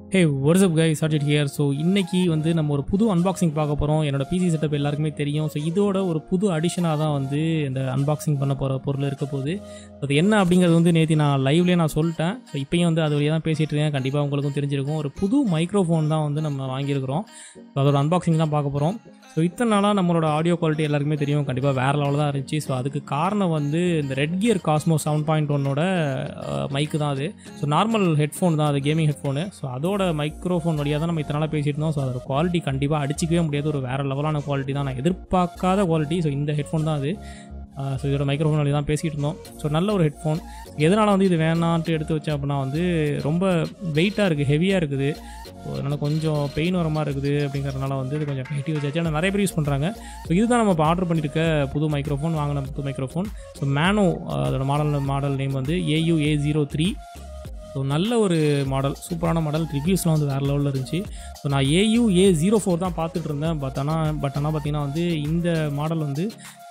hey what's up guys Sargent here so இன்னைக்கு வந்து நம்ம ஒரு புது அன்பாக்சிங் பார்க்க போகிறோம் என்னோட பிசி செட்டப் எல்லாருக்குமே தெரியும் ஸோ இதோட ஒரு புது அடிஷனாக தான் வந்து இந்த அன்பாக்சிங் பண்ண போகிற பொருள் இருக்க போகுது அது என்ன அப்படிங்கிறது வந்து நேற்று நான் லைவ்லேயே நான் சொல்லிட்டேன் ஸோ இப்போயும் வந்து அது வழியாக தான் பேசிகிட்டு இருக்கேன் கண்டிப்பாக உங்களுக்கும் தெரிஞ்சிருக்கும் ஒரு புது மைக்ரோஃபோன் தான் வந்து நம்ம வாங்கியிருக்கிறோம் ஸோ அதோட அன்பாக்சிங் தான் பார்க்க போகிறோம் ஸோ இத்தனை நாளாக நம்மளோட ஆடியோ குவாலிட்டி எல்லாருக்குமே தெரியும் கண்டிப்பாக வேறு லெவலில் தான் இருந்துச்சு ஸோ அதுக்கு காரணம் வந்து இந்த Redgear Cosmo seven point ஒன்னோட மைக்கு தான் அது ஸோ நார்மல் ஹெட்ஃபோன் தான் அது கேமிங் ஹெட்ஃபோனு ஸோ அதோட மைக்ரோஃபோன் வழியாக தான் நம்ம இத்தனை நாளாக பேசிட்டு இருந்தோம் ஸோ அதோட குவாலிட்டி கண்டிப்பாக அடிச்சிக்கவே முடியாது ஒரு வேறு லெவலான குவாலிட்டி தான் நான் எதிர்பார்க்காத குவாலிட்டி ஸோ இந்த ஹெட்ஃபோன் தான் அது ஸோ இதோட மைக்ரோஃபோன் வழி தான் பேசிகிட்டு இருந்தோம் ஸோ நல்ல ஒரு ஹெட்ஃபோன் எதனால் வந்து இது வேணான்ட்டு எடுத்து வச்சேன் அப்படின்னா வந்து ரொம்ப வெயிட்டாக இருக்குது ஹெவியாக இருக்குது ஸோ அதனால் கொஞ்சம் பெயின் வர மாதிரி இருக்குது அப்படிங்கிறதுனால வந்து இது கொஞ்சம் கட்டி வச்சாச்சு ஆனால் நிறைய பேர் யூஸ் பண்ணுறாங்க ஸோ இதுதான் நம்ம இப்போ ஆர்டர் பண்ணியிருக்க புது மைக்ரோஃபோன் வாங்கின புது மைக்ரோஃபோன் ஸோ மேனோ அதோட மாடல் மாடல் நேம் வந்து AU A zero three so நல்ல ஒரு மாடல் சூப்பரான மாடல் ரிவ்யூஸ்லாம் வந்து வேறு லெவலில் இருந்துச்சு ஸோ நான் ஏயு ஏ ஜீரோ ஃபோர் தான் பார்த்துட்டு இருந்தேன் பட் ஆனால் பட் ஆனால் பார்த்தீங்கன்னா வந்து இந்த மாடல் வந்து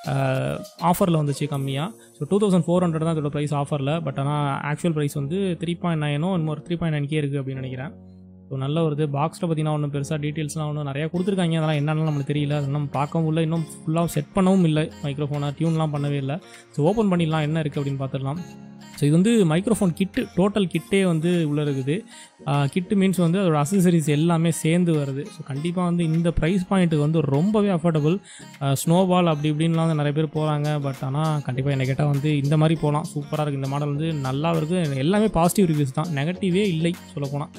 ஆஃபரில் வந்துச்சு கம்மியாக so two thousand four hundred தான் இதோட ப்ரைஸ் ஆஃபரில் பட் ஆனால் ஆக்சுவல் ப்ரைஸ் வந்து த்ரீ பாயிண்ட் நைனோ இன்னொரு த்ரீ பாயிண்ட் நைன் கே இருக்குது அப்படின்னு நினைக்கிறேன் ஸோ நல்ல ஒரு இது பாக்ஸில் பார்த்தீங்கன்னா ஒன்றும் பெருசாக டீட்டெயில்ஸ்லாம் ஒன்றும் நிறையா கொடுத்துருக்காங்க அதெல்லாம் என்னென்னு நம்மளுக்கு தெரியல அதெல்லாம் நம்ம பார்க்கவும் இல்லை இன்னும் ஃபுல்லாக செட் பண்ணவும் இல்லை மைக்ரோஃபோனை டியூன்லாம் பண்ணவே இல்லை ஸோ ஓப்பன் பண்ணிடலாம் என்ன இருக்குது அப்படின்னு பார்த்துடலாம் ஸோ இது வந்து மைக்ரோஃபோன் கிட்டு டோட்டல் கிட்டே வந்து உள்ளே இருக்குது கிட்டு மீன்ஸ் வந்து அதோட அசசரிஸ் எல்லாமே சேர்ந்து வருது ஸோ கண்டிப்பாக வந்து இந்த ப்ரைஸ் பாயிண்ட்டுக்கு வந்து ரொம்பவே அஃபோர்டபுள் ஸ்னோபால் அப்படி இப்படின்லாம் வந்து நிறைய பேர் போகிறாங்க பட் ஆனால் கண்டிப்பாக என்ன கேட்டால் வந்து இந்த மாதிரி போகலாம் சூப்பராக இருக்குது இந்த மாடல் வந்து நல்லா இருக்குது எல்லாமே பாசிட்டிவ் ரிவ்யூஸ் தான் நெகட்டிவே இல்லை சொல்லப்போனால்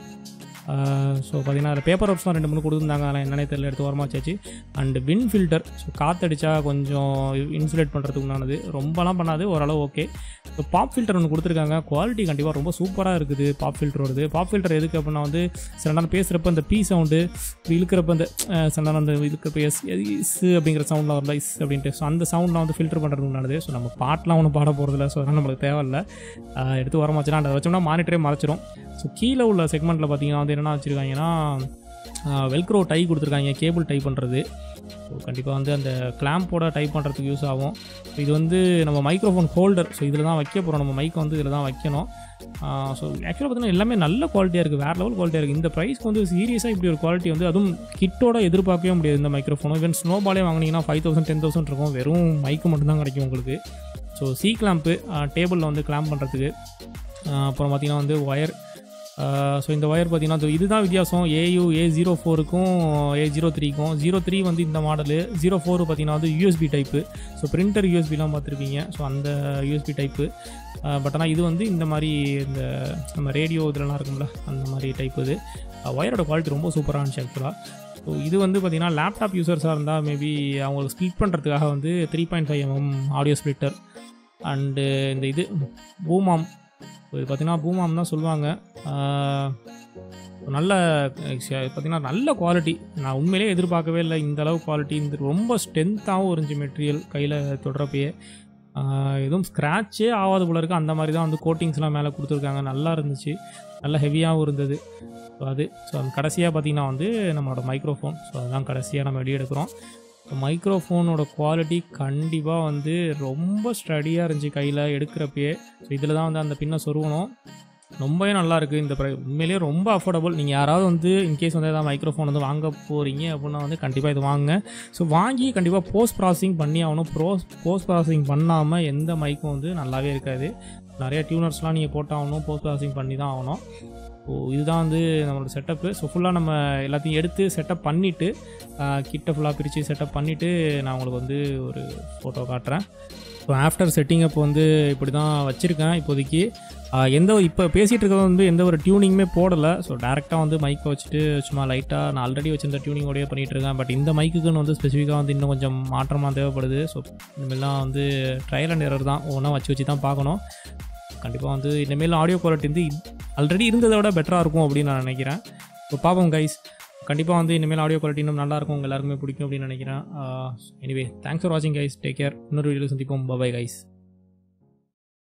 ஸோ பார்த்தீங்கன்னா அதில் பேப்பர் ஒர்க்ஸ்லாம் ரெண்டு மூணு கொடுத்துருந்தாங்க அதெல்லாம் என்னன்னே தெரியல எடுத்து வரமாச்சாச்சு அண்ட் வின் ஃபில்டர் ஸோ காற்றடிச்சா கொஞ்சம் இன்சுலேட் பண்ணுறதுக்கு உண்டானது ரொம்பலாம் பண்ணாது ஓரளவு ஓகே இப்போ பாப் ஃபில்டர் ஒன்று கொடுத்துருக்காங்க குவாலிட்டி கண்டிப்பாக ரொம்ப சூப்பராக இருக்குது பாப் ஃபில்டர் வருது பாப் ஃபில்டர் எதுக்கு அப்படின்னா வந்து சில நேரம் பேசுகிறப்ப இந்த பி சவுண்டு இழுக்கிறப்ப இந்த சில நேரம் அந்த இழுக்கிறப்ப எஸ் இஸ் அப்படிங்கிற சவுண்டில் வரல இஸ் அப்படின்ட்டு ஸோ அந்த சவுண்ட்லாம் வந்து ஃபில்டர் பண்ணுறதுக்கு உண்டானது ஸோ நம்ம பாட்டெலாம் ஒன்றும் பாட போகிறதில்ல ஸோ அதனால் நம்மளுக்கு தேவையில்லை எடுத்து வரமாச்சுன்னா அதை வச்சோம்னா மானிட்டரே மறைச்சிரும் ஸோ கீழே உள்ள செக்மெண்ட்டில் பார்த்தீங்கன்னா வந்து என்ன வச்சுருக்காங்கன்னா வெல்க்ரோ டை கொடுத்துருக்காங்க கேபிள் டை பண்ணுறது ஸோ கண்டிப்பாக வந்து அந்த கிளாம்போட டைப் பண்ணுறதுக்கு யூஸ் ஆகும் ஸோ இது வந்து நம்ம மைக்ரோஃபோன் ஹோல்டர் ஸோ இதில் தான் வைக்க போகிறோம் நம்ம மைக்கை வந்து இதில் தான் வைக்கணும் ஸோ ஆக்சுவலாக பார்த்தீங்கன்னா எல்லாமே நல்ல குவாலிட்டியாக இருக்குது வேறு லெவல் குவாலிட்டியாக இருக்குது இந்த ப்ரைஸ்க்கு வந்து சீரியஸாக இப்படி ஒரு குவாலிட்டி வந்து அதுவும் கிட்டோட எதிர்பார்க்கவே முடியாது இந்த மைக்ரோஃபோனும் ஈவன் ஸ்னோபாலே வாங்கினீங்கன்னா ஃபைவ் தௌசண்ட் டென் தௌசண்ட் இருக்கும் வெறும் மைக்கு மட்டும்தான் கிடைக்கும் உங்களுக்கு ஸோ சி கிளாம்ப்பு டேபிளில் வந்து கிளாம்ப் பண்ணுறதுக்கு அப்புறம் பார்த்திங்கன்னா வந்து ஒயர் ஸோ இந்த ஒயர் பார்த்தீங்கன்னா இதுதான் வித்தியாசம் ஏயு ஏ ஜீரோ ஃபோருக்கும் ஏ ஜீரோ த்ரீக்கும் ஜீரோ த்ரீ வந்து இந்த மாடலு ஜீரோ ஃபோர் பார்த்தீங்கன்னா வந்து யூஎஸ்பி டைப்பு ஸோ பிரிண்டர் யூஎஸ்பிலாம் பார்த்துருப்பீங்க ஸோ அந்த யூஎஸ்பி டைப்பு பட் ஆனால் இது வந்து இந்த மாதிரி இந்த நம்ம ரேடியோ இதெல்லாம் இருக்கும்ல அந்த மாதிரி டைப் இது ஒயரோட குவாலிட்டி ரொம்ப சூப்பராக இருந்துச்சு ஆக்சுவலாக ஸோ இது வந்து பார்த்திங்கன்னா லேப்டாப் யூசர்ஸாக இருந்தால் மேபி அவங்களுக்கு ஸ்ப்ளிட் பண்ணுறதுக்காக வந்து three point five mm audio splitter and இந்த இது பூமாம் இது பார்த்திங்கன்னா பூமாம் தான் சொல்லுவாங்க நல்ல பார்த்திங்கன்னா நல்ல குவாலிட்டி நான் உண்மையிலே எதிர்பார்க்கவே இல்லை இந்த அளவு குவாலிட்டி இந்த ரொம்ப ஸ்ட்ரென்த்தாகவும் இருந்துச்சு மெட்டீரியல் கையில் தொடரப்பையே எதுவும் ஸ்க்ராட்சே ஆகாத போல இருக்குது அந்த மாதிரி தான் வந்து கோட்டிங்ஸ்லாம் மேலே கொடுத்துருக்காங்க நல்லா இருந்துச்சு நல்லா ஹெவியாகவும் இருந்தது ஸோ அது ஸோ அது கடைசியாக பார்த்திங்கன்னா வந்து நம்மளோட மைக்ரோஃபோன் ஸோ அதுதான் கடைசியாக நம்ம வெளியே எடுக்கிறோம் மைக்ரோஃபோனோட குவாலிட்டி கண்டிப்பாக வந்து ரொம்ப ஸ்டடியாக இருந்துச்சு கையில் எடுக்கிறப்பயே ஸோ இதில் தான் வந்து அந்த பின்னை சொருவணும் ரொம்பவே நல்லாயிருக்கு இந்த ப்ரை உண்மையிலேயே ரொம்ப அஃபோர்டபுள் நீங்கள் யாராவது வந்து இன்கேஸ் வந்து எதாவது மைக்ரோஃபோன் வந்து வாங்க போகிறீங்க அப்படின்னா வந்து கண்டிப்பாக இது வாங்க ஸோ வாங்கி கண்டிப்பாக போஸ்ட் ப்ராசஸிங் பண்ணி ஆகணும் ப்ரோஸ் போஸ்ட் ப்ராசஸிங் பண்ணாமல் எந்த மைக்கும் வந்து நல்லாவே இருக்காது நிறைய டியூனர்ஸ்லாம் நீங்கள் போட்டாகணும் போஸ்ட் ப்ராசஸிங் பண்ணி தான் ஆகணும் ஸோ இதுதான் வந்து நம்மளோட செட்டப்பு ஸோ ஃபுல்லாக நம்ம எல்லாத்தையும் எடுத்து செட்டப் பண்ணிவிட்டு கிட்ட ஃபுல்லாக பிரித்து செட்டப் பண்ணிவிட்டு நான் உங்களுக்கு வந்து ஒரு ஃபோட்டோ காட்டுறேன் ஸோ ஆஃப்டர் செட்டிங் அப் வந்து இப்படி தான் வச்சுருக்கேன் இப்போதைக்கு எந்த இப்போ பேசிகிட்டு இருக்கிறது வந்து எந்த ஒரு டியூனிங்குமே போடலை ஸோ டேரெக்டாக வந்து மைக்கை வச்சுட்டு சும்மா லைட்டாக நான் ஆல்ரெடி வச்சிருந்த டியூனிங்கோடய பண்ணிகிட்டு இருக்கேன் பட் இந்த மைக்குக்குன்னு வந்து ஸ்பெசிஃபிக்காக வந்து இன்னும் கொஞ்சம் மாற்றமாக தேவைப்படுது ஸோ இனிமேலாம் வந்து ட்ரையல் அண்ட் எரர் தான் ஒன்றா வச்சு வச்சு தான் பார்க்கணும் கண்டிப்பாக வந்து இனிமேல் ஆடியோ குவாலிட்டி வந்து ஆல்ரெடி இருந்ததை விட பெட்டராக இருக்கும் அப்படின்னு நான் நினைக்கிறேன் ஸோ பார்ப்போம் கைஸ் கண்டிப்பாக வந்து இனிமேல் ஆடியோ குவாலிட்டி இன்னும் நல்லாயிருக்கும் உங்கள் எல்லாருக்குமே பிடிக்கும் அப்படின்னு நினைக்கிறேன் எனிவே தேங்க்ஸ் ஃபார் வாட்சிங் கைஸ் டேக் கேர் இன்னொரு வீடியோ சந்திப்போம் பபாய் கைஸ்